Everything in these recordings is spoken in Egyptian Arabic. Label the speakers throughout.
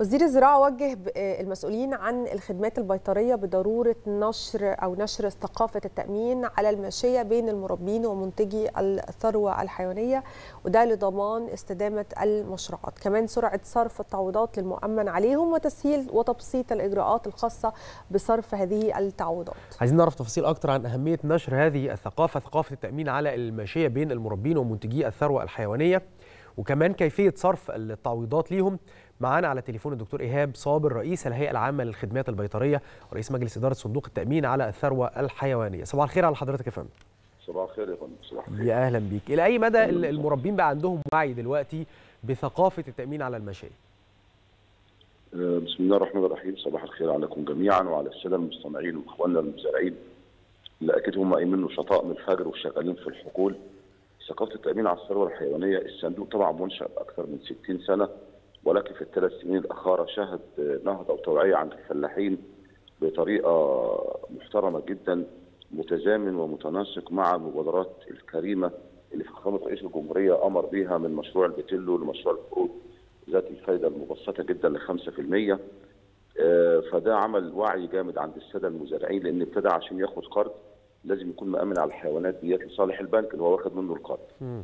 Speaker 1: وزير الزراعة وجه المسؤولين عن الخدمات البيطرية بضرورة نشر أو نشر ثقافة التأمين على الماشية بين المربين ومنتجي الثروة الحيوانية وده لضمان استدامة المشروعات كمان سرعة صرف التعويضات للمؤمن عليهم وتسهيل وتبسيط الإجراءات الخاصة بصرف هذه التعويضات
Speaker 2: عايزين نعرف تفاصيل أكتر عن أهمية نشر هذه الثقافة ثقافة التأمين على الماشية بين المربين ومنتجي الثروة الحيوانية وكمان كيفية صرف التعويضات ليهم معانا على التليفون الدكتور إيهاب صابر رئيس الهيئة العامة للخدمات البيطرية ورئيس مجلس إدارة صندوق التأمين على الثروة الحيوانية صباح الخير على حضرتك يا فندم
Speaker 3: صباح الخير يا فندم صباح الخير
Speaker 2: يا أهلا بيك إلى أي مدى المربين بقى عندهم وعي دلوقتي بثقافة التأمين على المشاية
Speaker 3: بسم الله الرحمن الرحيم صباح الخير عليكم جميعا وعلى الساده المستمعين واخواننا المزارعين اللي اكيد هم قايمين نشطاء من الفجر وشغالين في الحقول ثقافه التامين على الثروه الحيوانيه الصندوق طبعا منشا باكثر من 60 سنه ولكن في الثلاث سنين الاخيره شهد نهضه وتوعيه عند الفلاحين بطريقه محترمه جدا متزامن ومتناسق مع المبادرات الكريمه اللي فخامه رئيس الجمهوريه امر بها من مشروع البتلو لمشروع القروض ذات الفائده المبسطه جدا ل 5% فده عمل وعي جامد عند الساده المزارعين لان ابتدى عشان ياخد قرض لازم يكون مامن على الحيوانات ديت لصالح البنك اللي هو واخد منه القرض.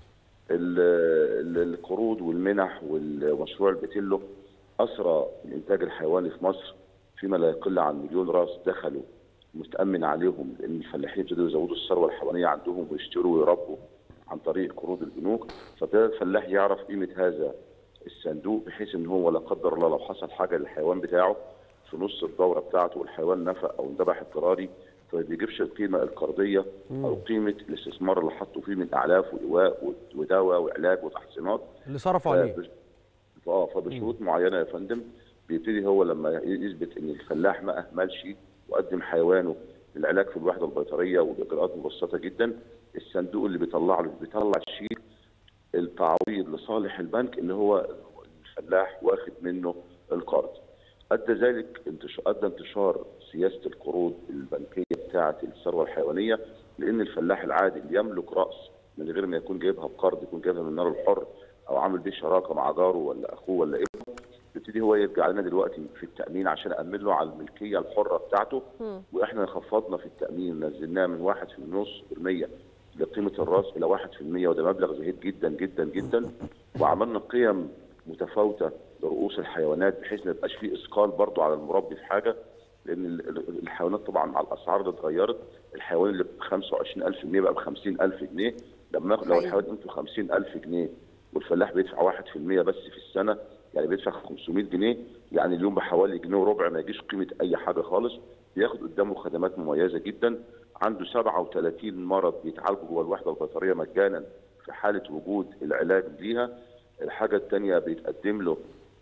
Speaker 3: القروض والمنح ومشروع البتلو اسرى الانتاج الحيواني في مصر فيما لا يقل عن مليون راس دخلوا متامن عليهم لان الفلاحين ابتدوا يزودوا الثروه الحيوانيه عندهم ويشتروا ويربوا عن طريق قروض البنوك فابتدى الفلاح يعرف قيمه هذا الصندوق بحيث ان هو لا قدر الله لو حصل حاجه للحيوان بتاعه في نص الدوره بتاعته والحيوان نفق او اندبح اضطراري فما بيجيبش القيمه القرضيه او قيمه الاستثمار اللي حطوا فيه من اعلاف وايواء ودواء وعلاج وتحصينات
Speaker 2: اللي صرفوا عليه
Speaker 3: اه فبشروط معينه يا فندم بيبتدي هو لما يثبت ان الفلاح ما اهملش وقدم حيوانه للعلاج في الوحده البيطريه وباجراءات مبسطه جدا الصندوق اللي بيطلع له بيطلع الشيك التعويض لصالح البنك اللي هو الفلاح واخد منه القرض. ادى ذلك انتشار ادى انتشار سياسه القروض البنكيه بتاعه الثروه الحيوانيه لان الفلاح العادي اللي يملك راس من غير ما يكون جايبها بقرض يكون جايبها من النار الحر او عامل بيه شراكه مع جاره ولا اخوه ولا ابنه يبتدي هو يرجع لنا دلوقتي في التامين عشان امن له على الملكيه الحره بتاعته واحنا خفضنا في التامين نزلناه من 1.5% لقيمه الراس الى 1% وده مبلغ زهيد جدا جدا جدا وعملنا قيم متفاوته لرؤوس الحيوانات بحيث ما يبقاش فيه اثقال برضه على المربي في حاجه لان الحيوانات طبعا مع الاسعار اللي اتغيرت الحيوان اللي ب 25000 جنيه بقى ب 50000 جنيه لما لو الحيوان قيمته 50000 جنيه والفلاح بيدفع 1% بس في السنه يعني بيدفع 500 جنيه يعني اليوم بحوالي جنيه وربع ما يجيش قيمه اي حاجه خالص بياخد قدامه خدمات مميزه جدا عنده 37 مرض بيتعالجوا جوه الوحده البيطريه مجانا في حاله وجود العلاج ليها الحاجه الثانيه بيتقدم له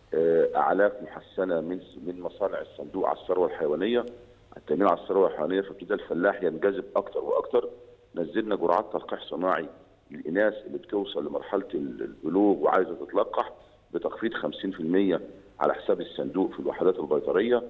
Speaker 3: اعلاف محسنه من من مصانع الصندوق على الثروه الحيوانيه التامين على الثروه الحيوانيه فابتدى الفلاح ينجذب اكثر واكثر نزلنا جرعات تلقيح صناعي للاناث اللي بتوصل لمرحله البلوغ وعايزه تتلقح بتخفيض 50% على حساب الصندوق في الوحدات البيطريه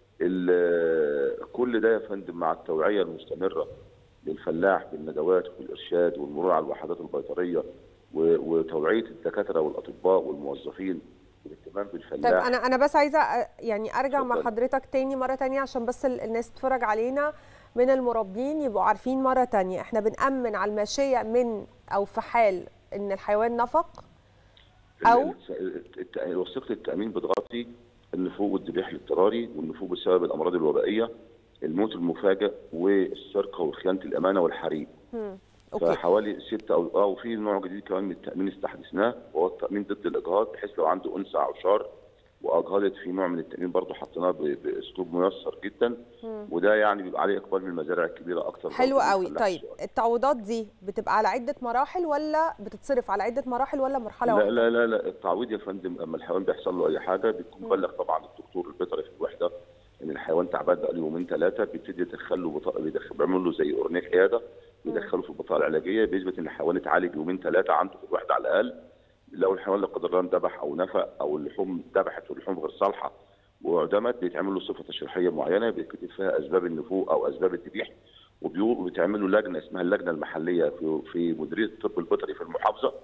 Speaker 3: كل ده يا فندم مع التوعيه المستمره للفلاح بالندوات والارشاد والمرور على الوحدات البيطريه وتوعيه الدكاتره والاطباء والموظفين والاهتمام بالفلاح
Speaker 1: طيب انا انا بس عايزه يعني ارجع مع حضرتك تاني مره تانية عشان بس الناس تتفرج علينا من المربين يبقوا عارفين مره تانية احنا بنامن على الماشيه من او في حال ان الحيوان نفق او
Speaker 3: وثيقه التامين بتغطي النفوق والذبيح الاضطراري والنفوق بسبب الامراض الوبائيه الموت المفاجئ والسرقه وخيانه الامانه والحريق
Speaker 1: أوكي.
Speaker 3: فحوالي ستة او اه وفي نوع جديد كمان من التامين استحدثناه وهو التامين ضد الاجهاض بحيث لو عنده انثى عشار واجهضت في نوع من التامين برضه حطيناه باسلوب ميسر جدا مم. وده يعني بيبقى عليه اقبال من المزارع الكبيره اكتر
Speaker 1: حلو قوي طيب التعويضات دي بتبقى على عده مراحل ولا بتصرف على عده مراحل ولا مرحله
Speaker 3: لا
Speaker 1: واحده
Speaker 3: لا لا لا التعويض يا فندم اما الحيوان بيحصل له اي حاجه بيكون مبلغ طبعا الدكتور البيطري في الوحده ان الحيوان تعبان بقى له يومين ثلاثه بيبتدي يدخل له بطاقه بيدخل بيعمل له زي اورنيه عياده بيدخله في البطاقه العلاجيه بيثبت ان الحيوان اتعالج يومين ثلاثه عنده في الوحده على الاقل لو الحيوان لا قدر الله اندبح او نفق او اللحوم ذبحت واللحوم غير صالحه وعدمت بيتعمل له صفه تشريحيه معينه بيتكتب فيها اسباب النفوق او اسباب الذبيح وبيتعمل له لجنه اسمها اللجنه المحليه في في مديريه الطب البيطري في المحافظه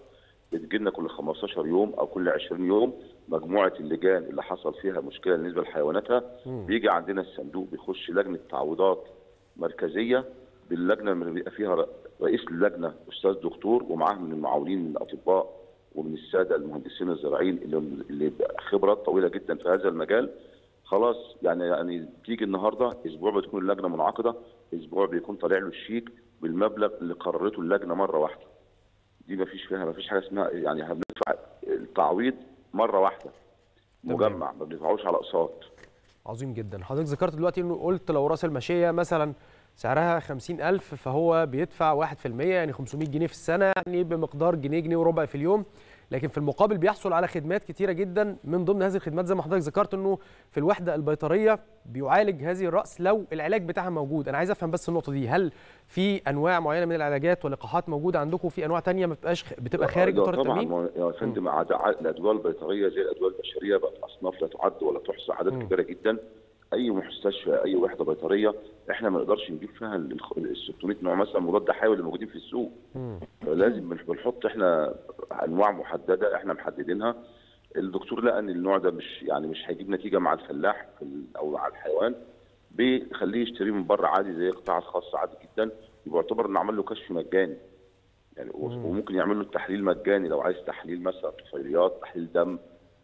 Speaker 3: بتجي لنا كل 15 يوم او كل 20 يوم مجموعه اللجان اللي حصل فيها مشكله بالنسبه لحيواناتها بيجي عندنا الصندوق بيخش لجنه تعويضات مركزيه باللجنه اللي بيبقى فيها رئيس اللجنه استاذ دكتور ومعاه من المعاونين من الاطباء ومن الساده المهندسين الزراعيين اللي اللي خبرات طويله جدا في هذا المجال خلاص يعني يعني تيجي النهارده اسبوع بتكون اللجنه منعقده اسبوع بيكون طالع له الشيك بالمبلغ اللي قررته اللجنه مره واحده دي ما فيش فيها ما فيش حاجه اسمها يعني هندفع التعويض مره واحده مجمع ما بندفعوش على اقساط
Speaker 2: عظيم جدا حضرتك ذكرت دلوقتي انه قلت لو راس الماشيه مثلا سعرها 50000 فهو بيدفع 1% يعني 500 جنيه في السنه يعني بمقدار جنيه جنيه وربع في اليوم لكن في المقابل بيحصل على خدمات كتيره جدا من ضمن هذه الخدمات زي ما حضرتك ذكرت انه في الوحده البيطريه بيعالج هذه الراس لو العلاج بتاعها موجود انا عايز افهم بس النقطه دي هل في انواع معينه من العلاجات ولقاحات موجوده عندكم وفي انواع تانية ما بتبقاش بتبقى خارج اطار التامين
Speaker 3: طبعا يا فندم الادويه البيطريه زي الادويه البشريه بقت اصناف لا تعد ولا تحصى عدد كبيره جدا اي مستشفى اي وحده بيطريه احنا ما نقدرش نجيب فيها ال 600 نوع مثلا مضاد حيوي اللي موجودين في السوق فلازم بنحط احنا انواع محدده احنا محددينها الدكتور لقى ان النوع ده مش يعني مش هيجيب نتيجه مع الفلاح في او مع الحيوان بيخليه يشتريه من بره عادي زي قطاع خاص عادي جدا يعتبر انه عمل له كشف مجاني يعني وممكن يعمل له التحليل مجاني لو عايز تحليل مثلا طفيليات تحليل دم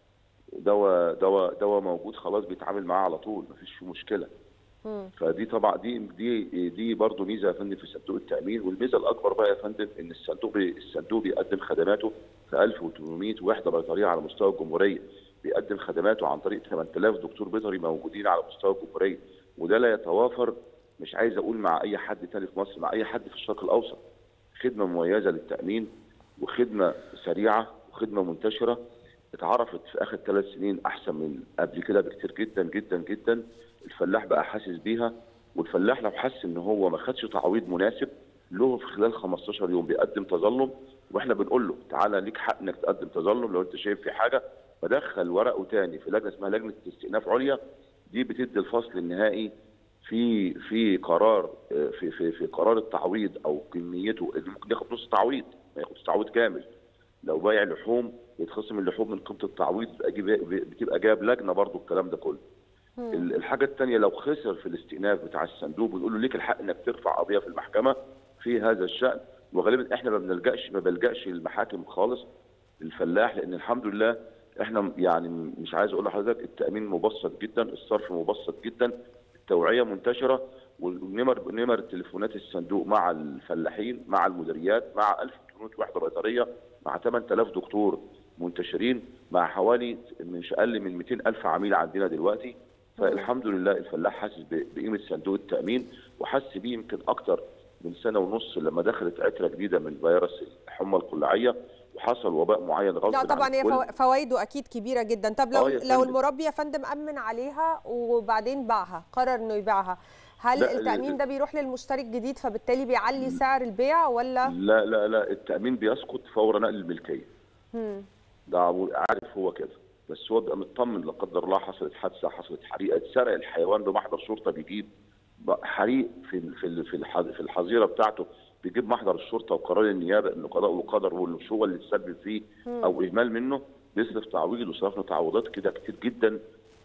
Speaker 3: دواء دواء دواء موجود خلاص بيتعامل معاه على طول مفيش فيه مشكله فدي طبعا دي دي دي برضه ميزه يا فندم في صندوق التامين والميزه الاكبر بقى يا فندم ان الصندوق بي الصندوق بيقدم خدماته في 1800 وحده بيطريه على مستوى الجمهوريه بيقدم خدماته عن طريق 8000 دكتور بيطري موجودين على مستوى الجمهوريه وده لا يتوافر مش عايز اقول مع اي حد تاني في مصر مع اي حد في الشرق الاوسط خدمه مميزه للتامين وخدمه سريعه وخدمه منتشره اتعرفت في اخر ثلاث سنين احسن من قبل كده بكتير جدا جدا جدا الفلاح بقى حاسس بيها والفلاح لو حس ان هو ما خدش تعويض مناسب له في خلال 15 يوم بيقدم تظلم واحنا بنقول له تعالى ليك حق انك تقدم تظلم لو انت شايف في حاجه فدخل ورقه تاني في لجنه اسمها لجنه استئناف عليا دي بتدي الفصل النهائي في في قرار في في في قرار التعويض او كميته اللي ممكن ياخد نص تعويض ما ياخدش تعويض كامل لو بايع لحوم يتخصم اللحوم من قيمه التعويض بتبقى جايب لجنه برضو الكلام ده كله الحاجه الثانيه لو خسر في الاستئناف بتاع الصندوق بنقول له ليك الحق انك ترفع قضيه في المحكمه في هذا الشان وغالبا احنا ما بنلجاش ما بلجاش للمحاكم خالص الفلاح لان الحمد لله احنا يعني مش عايز اقول لحضرتك التامين مبسط جدا الصرف مبسط جدا التوعيه منتشره والنمر نمر تليفونات الصندوق مع الفلاحين مع المديريات مع 1800 وحده بيطريه مع 8000 دكتور منتشرين مع حوالي مش اقل من 200 الف عميل عندنا دلوقتي فالحمد لله الفلاح حاسس بقيمه صندوق التامين وحس بيه يمكن اكتر من سنه ونص لما دخلت عتره جديده من فيروس الحمى القلعيه وحصل وباء معين غصب
Speaker 1: لا طبعا هي فوائده اكيد كبيره جدا طب لو لو المربي يا فندم امن عليها وبعدين باعها قرر انه يبيعها هل التامين ده بيروح للمشتري الجديد فبالتالي بيعلي سعر البيع ولا
Speaker 3: لا لا لا التامين بيسقط فور نقل الملكيه ده عارف هو كده بس هو بيبقى مطمن لا قدر الله حصلت حادثه حصلت حريقه اتسرق الحيوان بمحضر شرطه بيجيب حريق في في في الحظيره بتاعته بيجيب محضر الشرطه وقرار النيابه انه قضاء وقدر مش هو اللي تسبب فيه او اهمال منه بيصرف تعويض وصرفنا تعويضات كده كتير جدا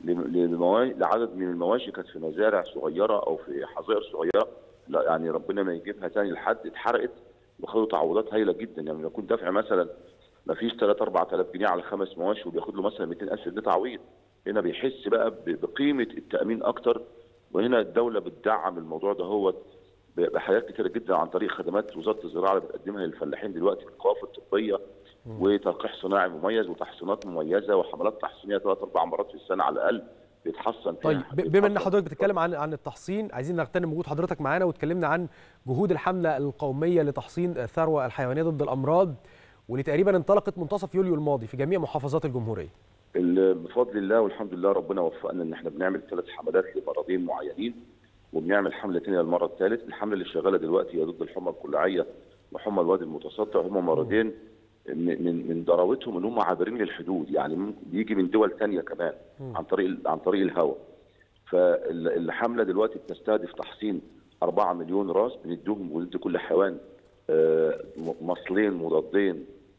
Speaker 3: لعدد من المواشي كانت في مزارع صغيره او في حظائر صغيره لا يعني ربنا ما يجيبها تاني لحد اتحرقت وخدوا تعويضات هايله جدا يعني لو كنت دافع مثلا ما فيش 3 4000 جنيه على خمس مواشي وبياخد له مثلا 200000 جنيه تعويض هنا بيحس بقى بقيمه التامين اكتر وهنا الدوله بتدعم الموضوع ده هو بحاجات كتيره جدا عن طريق خدمات وزاره الزراعه اللي بتقدمها للفلاحين دلوقتي القوافل الطبيه وتلقيح صناعي مميز وتحصينات مميزه وحملات تحصينيه ثلاث اربع مرات في السنه على الاقل بيتحصن
Speaker 2: طيب بما ان حضرتك بتتكلم عن عن التحصين عايزين نغتنم وجود حضرتك معانا واتكلمنا عن جهود الحمله القوميه لتحصين الثروه الحيوانيه ضد الامراض واللي تقريبا انطلقت منتصف يوليو الماضي في جميع محافظات الجمهوريه.
Speaker 3: بفضل الله والحمد لله ربنا وفقنا ان احنا بنعمل ثلاث حملات لمرضين معينين وبنعمل حمله ثانيه للمره الثالث، الحمله اللي شغاله دلوقتي هي ضد الحمى القلعيه وحمى الوادي المتسطع هم مرضين من من ضراوتهم ان هم عابرين للحدود يعني بيجي من دول ثانيه كمان عن طريق عن طريق الهواء. فالحمله دلوقتي بتستهدف تحصين 4 مليون راس بنديهم وندي كل حيوان مصلين مضادين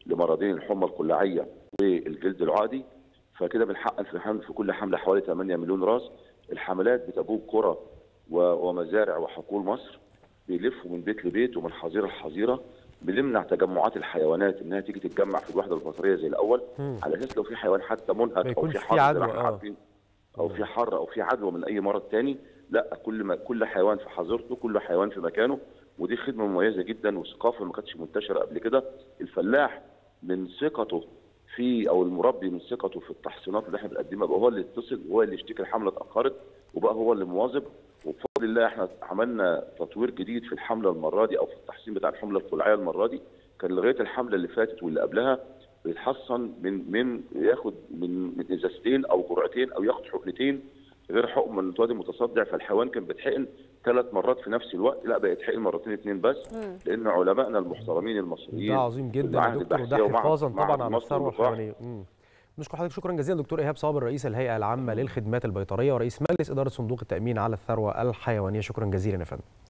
Speaker 3: لمرضين الحمى القلاعيه والجلد العادي فكده بنحقق في حمل في كل حمله حوالي 8 مليون راس الحملات بتبوب قرى ومزارع وحقول مصر بيلفوا من بيت لبيت ومن حظيره لحظيره بنمنع تجمعات الحيوانات انها تيجي تتجمع في الوحده البصريه زي الاول
Speaker 2: مم.
Speaker 3: على اساس لو في حيوان حتى منهك او
Speaker 2: يكونش
Speaker 3: في
Speaker 2: في
Speaker 3: حر زي ما
Speaker 2: عدوى،
Speaker 3: احنا
Speaker 2: آه.
Speaker 3: عارفين او في حر او في عدوى من اي مرض تاني لا كل ما كل حيوان في حظيرته كل حيوان في مكانه ودي خدمه مميزه جدا وثقافه ما كانتش منتشره قبل كده الفلاح من ثقته في او المربي من ثقته في التحصينات اللي احنا بنقدمها بقى هو اللي يتصل وهو اللي يشتكي الحمله اتاخرت وبقى هو اللي مواظب وبفضل الله احنا عملنا تطوير جديد في الحمله المره دي او في التحصين بتاع الحمله القلعيه المره دي كان لغايه الحمله اللي فاتت واللي قبلها بيتحصن من من ياخد من من ازازتين او جرعتين او ياخد حقنتين غير حقن من الواد المتصدع فالحيوان كان بيتحقن ثلاث مرات في نفس الوقت لا بقى يتحقن مرتين اثنين بس لان علمائنا المحترمين المصريين
Speaker 2: ده عظيم جدا يا
Speaker 3: والمعاهد
Speaker 2: دكتور
Speaker 3: البحثية
Speaker 2: وده
Speaker 3: ومعهد-
Speaker 2: حفاظا
Speaker 3: معهد
Speaker 2: طبعا على
Speaker 3: مصر
Speaker 2: الثروه
Speaker 3: للبحث.
Speaker 2: الحيوانيه مم. نشكر حضرتك شكرا جزيلا دكتور ايهاب صابر رئيس الهيئه العامه للخدمات البيطريه ورئيس مجلس اداره صندوق التامين على الثروه الحيوانيه شكرا جزيلا يا فندم